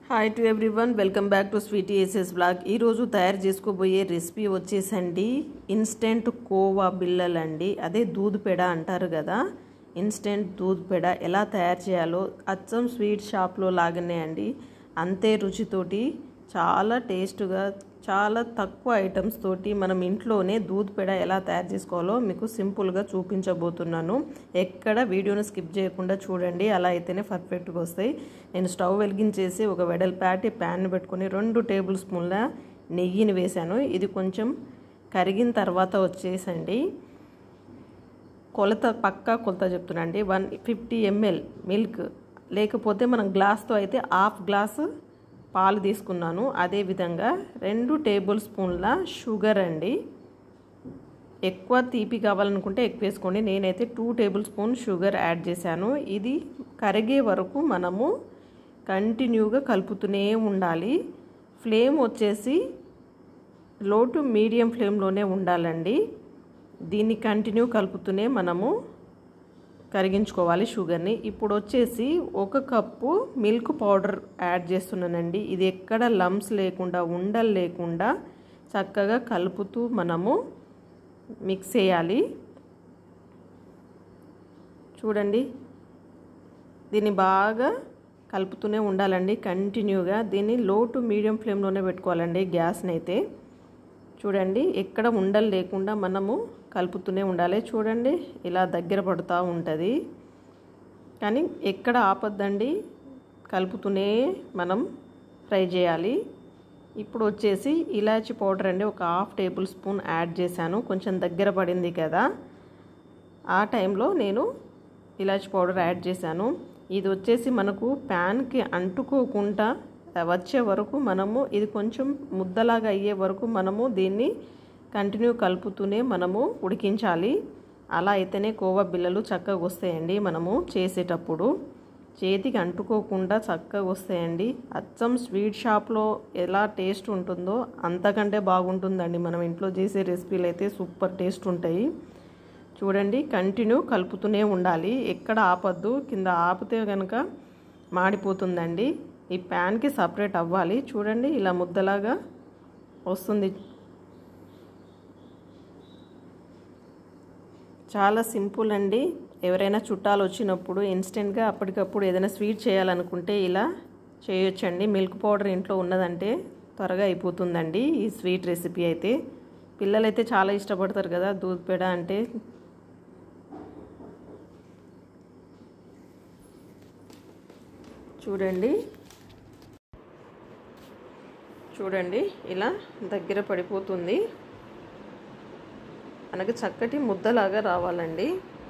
hi to everyone welcome back to sweety SS blog ఈరోజు తయారు చేసుకోబోయే రెసిపీ వచ్చేసండి ఇన్స్టెంట్ కోవా బిళ్ళలండి అదే దూద్ పెడ అంటారు కదా ఇన్స్టెంట్ దూద్ పెడ ఎలా తయారు చేయాలో అచ్చం స్వీట్ షాప్లో లాగానే అండి అంతే రుచితోటి చాలా టేస్ట్గా చాలా తక్కువ ఐటమ్స్ తోటి మనం ఇంట్లోనే దూద్ పెడ ఎలా తయారు చేసుకోవాలో మీకు సింపుల్గా చూపించబోతున్నాను ఎక్కడ వీడియోను స్కిప్ చేయకుండా చూడండి అలా అయితేనే పర్ఫెక్ట్గా వస్తాయి నేను స్టవ్ వెలిగించేసి ఒక వెడల్పాటి ప్యాన్ పెట్టుకొని రెండు టేబుల్ స్పూన్ల నెయ్యిని వేశాను ఇది కొంచెం కరిగిన తర్వాత వచ్చేసండి కొలత పక్కా కొలత చెప్తున్నాండి వన్ ఫిఫ్టీ ఎంఎల్ మిల్క్ లేకపోతే మనం గ్లాస్తో అయితే హాఫ్ గ్లాసు పాలు తీసుకున్నాను అదేవిధంగా రెండు టేబుల్ స్పూన్ల షుగర్ అండి ఎక్కువ తీపి కావాలనుకుంటే ఎక్కువ వేసుకోండి నేనైతే two tablespoon sugar add చేశాను ఇది కరిగే వరకు మనము కంటిన్యూగా కలుపుతూనే ఉండాలి ఫ్లేమ్ వచ్చేసి లో టు మీడియం ఫ్లేమ్లోనే ఉండాలండి దీన్ని కంటిన్యూ కలుపుతూనే మనము కరిగించుకోవాలి షుగర్ని ఇప్పుడు వచ్చేసి ఒక కప్పు మిల్క్ పౌడర్ యాడ్ చేస్తున్నానండి ఇది ఎక్కడ లమ్స్ లేకుండా ఉండలు లేకుండా చక్కగా కలుపుతూ మనము మిక్స్ చేయాలి చూడండి దీన్ని బాగా కలుపుతూనే ఉండాలండి కంటిన్యూగా దీన్ని లో టు మీడియం ఫ్లేమ్లోనే పెట్టుకోవాలండి గ్యాస్ని అయితే చూడండి ఎక్కడ ఉండలు లేకుండా మనము కలుపుతూనే ఉండాలి చూడండి ఇలా దగ్గర పడుతూ ఉంటుంది కానీ ఎక్కడ ఆపద్దండి కలుపుతూనే మనం ఫ్రై చేయాలి ఇప్పుడు వచ్చేసి ఇలాచి పౌడర్ అండి ఒక హాఫ్ టేబుల్ స్పూన్ యాడ్ చేశాను కొంచెం దగ్గర పడింది కదా ఆ టైంలో నేను ఇలాచి పౌడర్ యాడ్ చేశాను ఇది వచ్చేసి మనకు ప్యాన్కి అంటుకోకుండా వచ్చే వరకు మనము ఇది కొంచెం ముద్దలాగా అయ్యే వరకు మనము దీన్ని కంటిన్యూ కలుపుతూనే మనము ఉడికించాలి అలా అయితేనే కోవా బిళ్ళలు చక్కగా వస్తాయండి మనము చేసేటప్పుడు చేతికి అంటుకోకుండా చక్కగా వస్తాయండి అచ్చం స్వీట్ షాప్లో ఎలా టేస్ట్ ఉంటుందో అంతకంటే బాగుంటుందండి మనం ఇంట్లో చేసే రెసిపీలు అయితే సూపర్ టేస్ట్ ఉంటాయి చూడండి కంటిన్యూ కలుపుతూనే ఉండాలి ఎక్కడ ఆపద్దు కింద ఆపితే కనుక మాడిపోతుందండి ఈ ప్యాన్కి సపరేట్ అవ్వాలి చూడండి ఇలా ముద్దలాగా వస్తుంది చాలా సింపుల్ అండి ఎవరైనా చుట్టాలు వచ్చినప్పుడు ఇన్స్టెంట్గా అప్పటికప్పుడు ఏదైనా స్వీట్ చేయాలనుకుంటే ఇలా చేయొచ్చండి మిల్క్ పౌడర్ ఇంట్లో ఉన్నదంటే త్వరగా అయిపోతుందండి ఈ స్వీట్ రెసిపీ అయితే పిల్లలైతే చాలా ఇష్టపడతారు కదా దూద్ పేడ అంటే చూడండి చూడండి ఇలా దగ్గర పడిపోతుంది మనకి చక్కటి ముద్దలాగా రావాలండి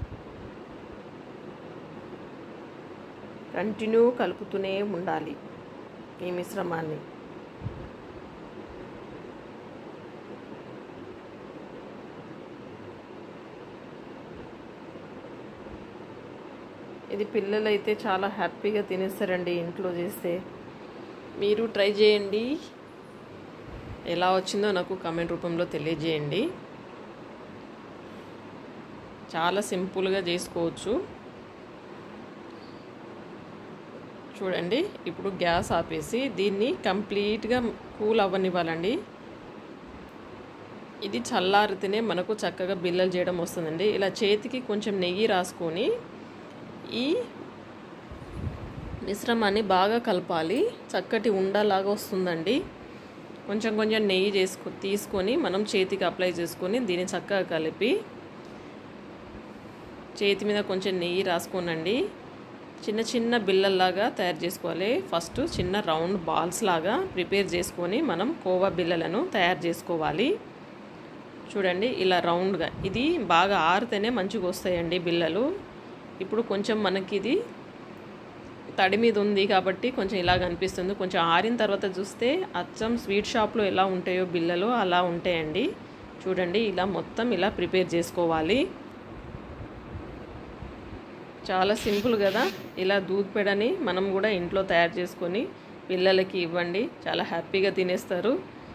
కంటిన్యూ కలుపుతూనే ఉండాలి ఈ మిశ్రమాన్ని ఇది పిల్లలైతే చాలా హ్యాపీగా తినేస్తారండి ఇంట్లో చేస్తే మీరు ట్రై చేయండి ఎలా వచ్చిందో నాకు కామెంట్ రూపంలో తెలియజేయండి చాలా సింపుల్గా చేసుకోవచ్చు చూడండి ఇప్పుడు గ్యాస్ ఆపేసి దీన్ని కంప్లీట్గా కూల్ అవ్వనివ్వాలండి ఇది చల్లారితేనే మనకు చక్కగా బిల్లలు చేయడం వస్తుందండి ఇలా చేతికి కొంచెం నెయ్యి రాసుకొని ఈ మిశ్రమాన్ని బాగా కలపాలి చక్కటి ఉండలాగా వస్తుందండి కొంచెం కొంచెం నెయ్యి చేసుకు తీసుకొని మనం చేతికి అప్లై చేసుకొని దీన్ని చక్కగా కలిపి చేతి మీద కొంచెం నెయ్యి రాసుకోనండి చిన్న చిన్న బిళ్ళల్లాగా తయారు చేసుకోవాలి ఫస్ట్ చిన్న రౌండ్ బాల్స్ లాగా ప్రిపేర్ చేసుకొని మనం కోవా బిళ్ళలను తయారు చేసుకోవాలి చూడండి ఇలా రౌండ్గా ఇది బాగా ఆరితేనే మంచిగా వస్తాయండి బిళ్ళలు ఇప్పుడు కొంచెం మనకి ఇది తడి మీద ఉంది కాబట్టి కొంచెం ఇలాగ అనిపిస్తుంది కొంచెం ఆరిన తర్వాత చూస్తే అచ్చం స్వీట్ షాప్లో ఎలా ఉంటాయో బిళ్ళలు అలా ఉంటాయండి చూడండి ఇలా మొత్తం ఇలా ప్రిపేర్ చేసుకోవాలి చాలా సింపుల్ కదా ఇలా దూద్ పెడని మనం కూడా ఇంట్లో తయారు చేసుకొని పిల్లలకి ఇవ్వండి చాలా హ్యాపీగా తినేస్తారు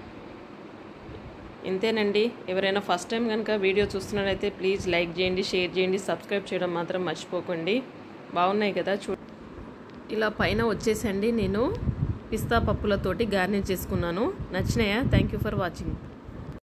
ఇంతేనండి ఎవరైనా ఫస్ట్ టైం కనుక వీడియో చూస్తున్నట్లయితే ప్లీజ్ లైక్ చేయండి షేర్ చేయండి సబ్స్క్రైబ్ చేయడం మాత్రం మర్చిపోకండి బాగున్నాయి కదా చూ ఇలా పైన వచ్చేసండి నేను పిస్తా పప్పులతోటి గార్నిష్ చేసుకున్నాను నచ్చినాయా థ్యాంక్ యూ ఫర్ వాచింగ్